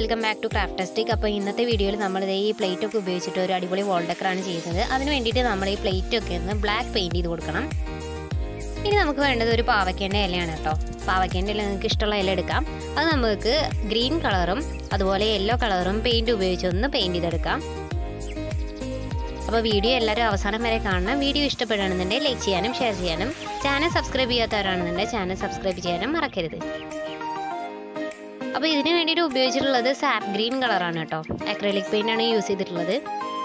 welcome back to ക്രാഫ്റ്റസ്റ്റിക് അപ്പോൾ ഇന്നത്തെ വീഡിയോയിൽ നമ്മൾ ഈ പ്ലേറ്റ് ഒക്കെ ഉപയോഗിച്ചിട്ട് ഒരു അടിപൊളി wall decor ആണ് ചെയ്യുന്നത് അതിന് വേണ്ടിയിട്ട് നമ്മൾ ഈ പ്ലേറ്റ് ഒക്കെ ഒന്ന് ബ്ലാക്ക് പെയിൻറ് ചെയ്ത് കൊടുക്കണം ഇനി നമുക്ക് വേണ്ടത് ഒരു പാവയ്ക്കേൻ്റെ ഇലയാണ് കേട്ടോ പാവയ്ക്കേൻ്റെ ഇല നിങ്ങൾക്ക് ഇഷ്ടമുള്ള ഇല എടുക്കാം അത് നമുക്ക് ഗ്രീൻ കളറും അതുപോലെ യെല്ലോ കളറും പെയിൻറ് ഉപയോഗിച്ച് ഒന്ന് പെയിൻറ് ചെയ്തെടുക്കാം അപ്പോൾ വീഡിയോ എല്ലാവരും അവസാനം വരെ കാണണം വീഡിയോ ഇഷ്ടപ്പെടുകയാണെന്നുണ്ടെങ്കിൽ ലൈക്ക് ചെയ്യാനും ഷെയർ ചെയ്യാനും ചാനൽ സബ്സ്ക്രൈബ് ചെയ്യാത്തവരാണെന്നുണ്ടെങ്കിൽ ചാനൽ സബ്സ്ക്രൈബ് ചെയ്യാനും മറക്കരുത് അപ്പോൾ ഇതിന് വേണ്ടിയിട്ട് ഉപയോഗിച്ചിട്ടുള്ളത് സാപ്പ് ഗ്രീൻ കളറാണ് കേട്ടോ അക്രലിക് പെയിൻ്റ് ആണ് യൂസ് ചെയ്തിട്ടുള്ളത്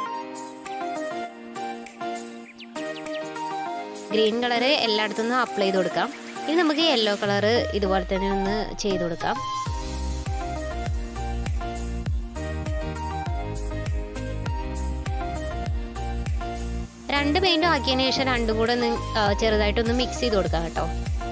ഗ്രീൻ കളറ് എല്ലായിടത്തും നിന്നും അപ്ലൈ ചെയ്ത് കൊടുക്കാം ഇനി നമുക്ക് യെല്ലോ കളറ് ഇതുപോലെ തന്നെ ഒന്ന് ചെയ്ത് കൊടുക്കാം രണ്ട് പെയിൻറ്റും ആക്കിയതിന് ശേഷം രണ്ടും കൂടെ ഒന്ന് ചെറുതായിട്ടൊന്ന് മിക്സ് ചെയ്ത് കൊടുക്കാം കേട്ടോ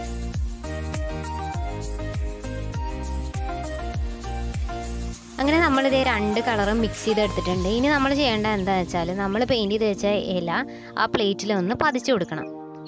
അങ്ങനെ നമ്മളിത് രണ്ട് കളറും മിക്സ് ചെയ്തെടുത്തിട്ടുണ്ട് ഇനി നമ്മൾ ചെയ്യേണ്ടത് എന്താണെന്ന് വെച്ചാൽ നമ്മൾ പെയിൻറ് ചെയ്ത് വെച്ച ഇല ആ പ്ലേറ്റിൽ ഒന്ന് പതിച്ചു കൊടുക്കണം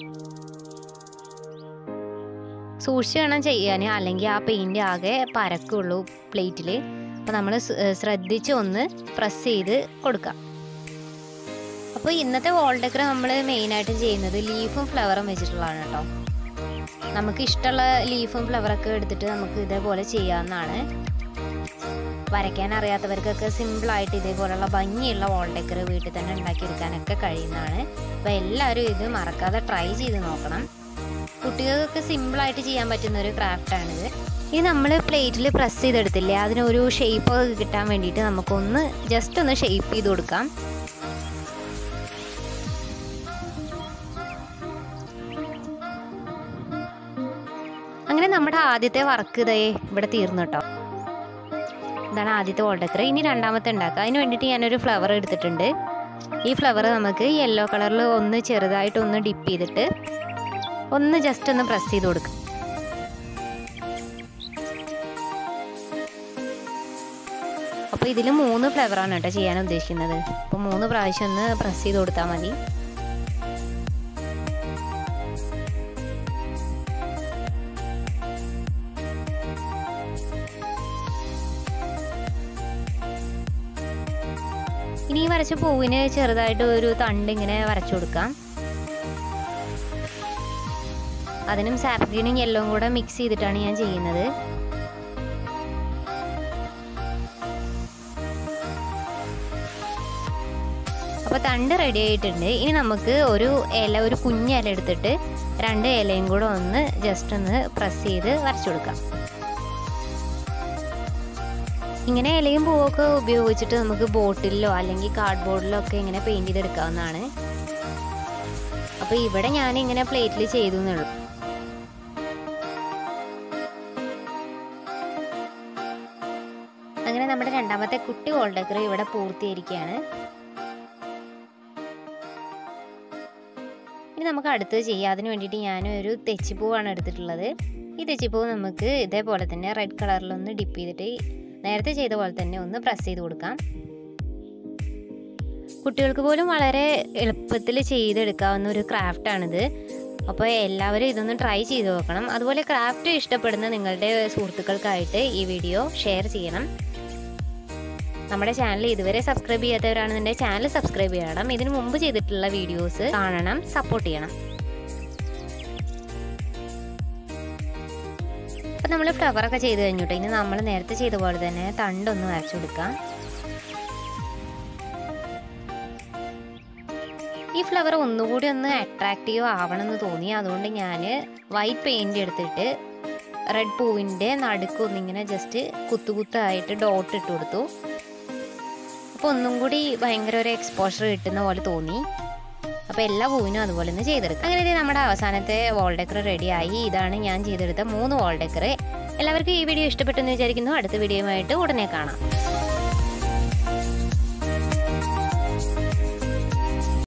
സൂക്ഷിച്ച് വേണം ചെയ്യാൻ അല്ലെങ്കിൽ ആ പെയിൻറ് ആകെ പരക്കുള്ളൂ പ്ലേറ്റിൽ അപ്പോൾ നമ്മൾ ശ്രദ്ധിച്ച് ഒന്ന് പ്രസ് ചെയ്ത് കൊടുക്കാം അപ്പോൾ ഇന്നത്തെ വോൾ ഡെക്കർ നമ്മൾ മെയിനായിട്ടും ചെയ്യുന്നത് ലീഫും ഫ്ലവറും വെച്ചിട്ടുള്ളതാണ് കേട്ടോ നമുക്ക് ഇഷ്ടമുള്ള ലീഫും ഫ്ലവറൊക്കെ എടുത്തിട്ട് നമുക്ക് ഇതേപോലെ ചെയ്യാവുന്നതാണ് വരയ്ക്കാൻ അറിയാത്തവർക്കൊക്കെ സിമ്പിളായിട്ട് ഇതേപോലുള്ള ഭംഗിയുള്ള വോൾ ഡെക്കർ വീട്ടിൽ തന്നെ ഉണ്ടാക്കിയെടുക്കാനൊക്കെ കഴിയുന്നതാണ് അപ്പോൾ എല്ലാവരും ഇത് മറക്കാതെ ട്രൈ ചെയ്ത് നോക്കണം കുട്ടികൾക്കൊക്കെ സിമ്പിളായിട്ട് ചെയ്യാൻ പറ്റുന്ന ഒരു ക്രാഫ്റ്റാണിത് ഇത് നമ്മൾ പ്ലേറ്റിൽ പ്രസ് ചെയ്തെടുത്തില്ലേ അതിനൊരു ഷേപ്പ് കിട്ടാൻ വേണ്ടിയിട്ട് നമുക്കൊന്ന് ജസ്റ്റ് ഒന്ന് ഷേപ്പ് ചെയ്ത് കൊടുക്കാം അങ്ങനെ നമ്മുടെ ആദ്യത്തെ വർക്ക് ഇതേ ഇവിടെ തീർന്നു കേട്ടോ ഇതാണ് ആദ്യത്തെ വോൾ ഡെക്കർ ഇനി രണ്ടാമത്തെ ഉണ്ടാക്കുക അതിന് വേണ്ടിയിട്ട് ഞാനൊരു ഫ്ലവർ എടുത്തിട്ടുണ്ട് ഈ ഫ്ലവർ നമുക്ക് യെല്ലോ കളറിൽ ഒന്ന് ചെറുതായിട്ട് ഒന്ന് ഡിപ്പ് ചെയ്തിട്ട് ഒന്ന് ജസ്റ്റ് ഒന്ന് പ്രസ് ചെയ്ത് കൊടുക്കും അപ്പോൾ ഇതിൽ മൂന്ന് ഫ്ലവറാണ് കേട്ടോ ചെയ്യാൻ ഉദ്ദേശിക്കുന്നത് അപ്പോൾ മൂന്ന് പ്രാവശ്യം ഒന്ന് പ്രസ് ചെയ്ത് കൊടുത്താൽ മതി ഇനി ഈ വരച്ച പൂവിന് ചെറുതായിട്ട് ഒരു തണ്ട് ഇങ്ങനെ വരച്ചു കൊടുക്കാം അതിനും സാപ്പ് ഗ്രീനും യെല്ലോയും കൂടെ മിക്സ് ചെയ്തിട്ടാണ് ഞാൻ ചെയ്യുന്നത് അപ്പോൾ തണ്ട് റെഡി ആയിട്ടുണ്ട് ഇനി നമുക്ക് ഒരു ഇല ഒരു കുഞ്ഞ ഇല എടുത്തിട്ട് രണ്ട് ഇലയും കൂടെ ഒന്ന് ജസ്റ്റ് ഒന്ന് പ്രസ് ചെയ്ത് വരച്ചു കൊടുക്കാം ഇങ്ങനെ ഇലയും പൂവൊക്കെ ഉപയോഗിച്ചിട്ട് നമുക്ക് ബോട്ടിലോ അല്ലെങ്കിൽ കാർഡ് ബോർഡിലോ ഒക്കെ ഇങ്ങനെ പെയിന്റ് ചെയ്തെടുക്കാവുന്നതാണ് അപ്പോൾ ഇവിടെ ഞാൻ ഇങ്ങനെ പ്ലേറ്റിൽ ചെയ്തു എന്നുള്ളൂ അങ്ങനെ നമ്മുടെ രണ്ടാമത്തെ കുട്ടി വോൾ ഡെക്കർ ഇവിടെ പൂർത്തീകരിക്കുകയാണ് ഇനി നമുക്ക് അടുത്തത് ചെയ്യാം അതിന് വേണ്ടിയിട്ട് ഞാൻ ഒരു തെച്ചിപ്പൂവാണ് എടുത്തിട്ടുള്ളത് ഈ തെച്ചിപ്പൂ നമുക്ക് ഇതേപോലെ തന്നെ റെഡ് കളറിലൊന്ന് ഡിപ്പ് ചെയ്തിട്ട് നേരത്തെ ചെയ്ത പോലെ തന്നെ ഒന്ന് പ്രസ് ചെയ്ത് കൊടുക്കാം കുട്ടികൾക്ക് പോലും വളരെ എളുപ്പത്തിൽ ചെയ്തെടുക്കാവുന്ന ഒരു ക്രാഫ്റ്റാണിത് അപ്പോൾ എല്ലാവരും ഇതൊന്ന് ട്രൈ ചെയ്ത് നോക്കണം അതുപോലെ ക്രാഫ്റ്റ് ഇഷ്ടപ്പെടുന്ന നിങ്ങളുടെ സുഹൃത്തുക്കൾക്കായിട്ട് ഈ വീഡിയോ ഷെയർ ചെയ്യണം നമ്മുടെ ചാനൽ ഇതുവരെ സബ്സ്ക്രൈബ് ചെയ്യാത്തവരാണെന്നുണ്ടെങ്കിൽ ചാനൽ സബ്സ്ക്രൈബ് ചെയ്യണം ഇതിനു മുമ്പ് ചെയ്തിട്ടുള്ള വീഡിയോസ് കാണണം സപ്പോർട്ട് ചെയ്യണം അപ്പം നമ്മൾ ഫ്ലവറൊക്കെ ചെയ്ത് കഴിഞ്ഞിട്ട് ഇനി നമ്മൾ നേരത്തെ ചെയ്ത പോലെ തന്നെ തണ്ടൊന്ന് വരച്ചു കൊടുക്കാം ഈ ഫ്ലവർ ഒന്നുകൂടി ഒന്ന് അട്രാക്റ്റീവ് ആവണമെന്ന് തോന്നി അതുകൊണ്ട് ഞാൻ വൈറ്റ് പെയിൻ്റ് എടുത്തിട്ട് റെഡ് പൂവിൻ്റെ നടുക്കൊന്നിങ്ങനെ ജസ്റ്റ് കുത്തുകുത്തായിട്ട് ഡോട്ട് ഇട്ട് കൊടുത്തു അപ്പോൾ ഒന്നും കൂടി ഭയങ്കര ഒരു എക്സ്പോഷർ കിട്ടുന്ന പോലെ തോന്നി അപ്പോൾ എല്ലാ പൂവിനും അതുപോലെ തന്നെ ചെയ്തെടുക്കാം അങ്ങനെ നമ്മുടെ അവസാനത്തെ വോൾ ഡെക്കർ റെഡിയായി ഇതാണ് ഞാൻ ചെയ്തെടുത്ത മൂന്ന് വോൾ ഡെക്കർ എല്ലാവർക്കും ഈ വീഡിയോ ഇഷ്ടപ്പെട്ടെന്ന് വിചാരിക്കുന്നു അടുത്ത വീഡിയോയുമായിട്ട് ഉടനെ കാണാം